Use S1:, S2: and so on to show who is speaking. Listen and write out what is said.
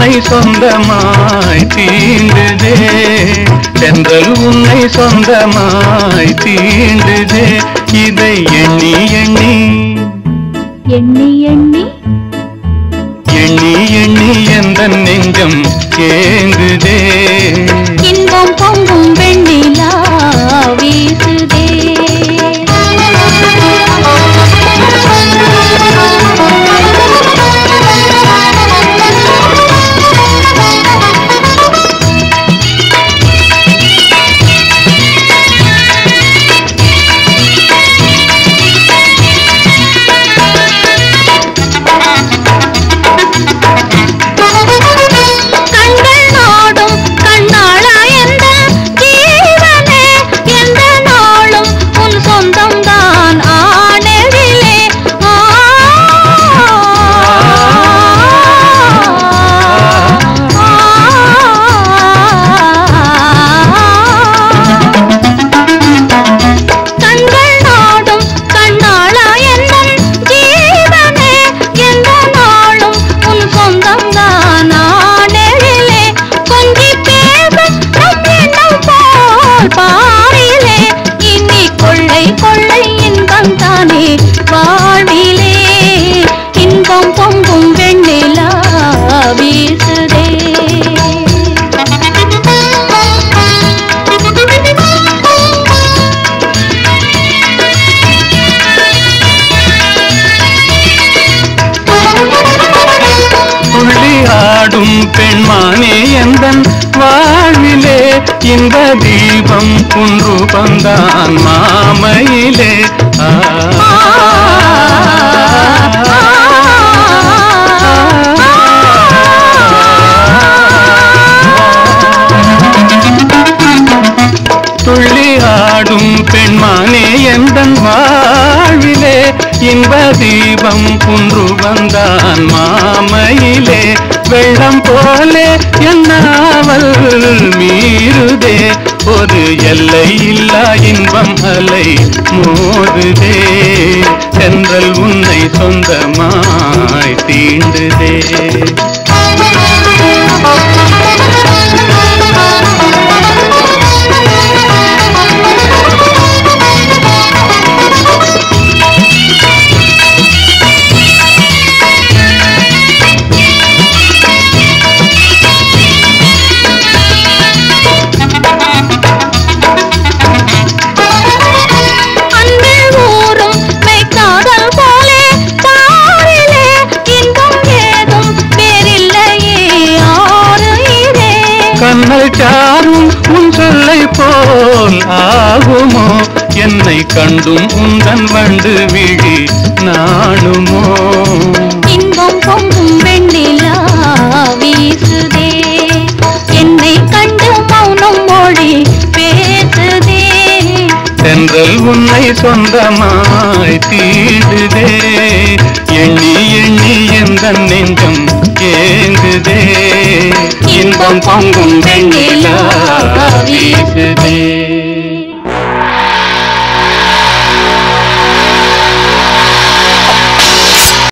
S1: உன்னை சொந்தமாய் தீண்டுதே தென்றல் உன்னை சொந்தமாய் தீண்டுதே இதை எண்ணி எண்ணி
S2: எண்ணி எண்ணி
S1: எண்ணி எண்ணி எந்த நெஞ்சம் ஏங்குதே
S2: இன்பம் பொங்கும் வெண்ணிலா வீசுதே கண்கள் நாடும் கண்ணாளா எந்த ஜீவனே எந்த நாளும் உன் சொந்தம்தான் ஆனெழிலே ஆ கண்கள் நாடும் கண்ணாளா எந்தன் ஜீவனே எந்த நாளும் உன் சொந்தம் தான் ஆனெழிலே கொஞ்சி பேசும் நம் எண்ணம் போல் பாரிலே இனி கொள்ளை கொள்ளை இன்பம் தானே வாழ்விலே இன்பம் பொங்கும் வெண்ணிலா வீசுதே
S1: துள்ளி ஆடும் பெண்மானே எந்தன் வாழ்விலே இந்த தீபம் குன்று பந்தான் மாமையிலே ஆ. துள்ளி ஆடும் பெண்மானே எந்தன் வாழ்விலே இன்ப தீபம் குன்று வந்தான் மாமையிலே வெள்ளம் போலே என்னாவல் மீறுதே ஒரு எல்லை இல்லா இன்பம் அலை மோதுதே சென்றல் உன்னை சொந்தமாய் தீண்டுதே
S2: அன்பில் ஊறும் மெய்க்காதல் போலே பாரிலே இன்பம் ஏதும் வேறில்லையே ஆறு இதே
S1: கண்ணல் சாரும் உன் சொல்லை போல் ஆகுமோ என்னை கண்டும் உந்தன் வண்டு விழி நாணுமோ
S2: இன்பம் பொங்கும் வெண்ணிலா வீசுதே என்னை கண்டு மௌனம் மொழி பேசுதே
S1: தென்றல் உன்னை சொந்தமாய் தீடுதே எண்ணி எண்ணி எந்த நெஞ்சம் ஏங்குதே இன்பம் பொங்கும் வெண்ணிலா வீசுதே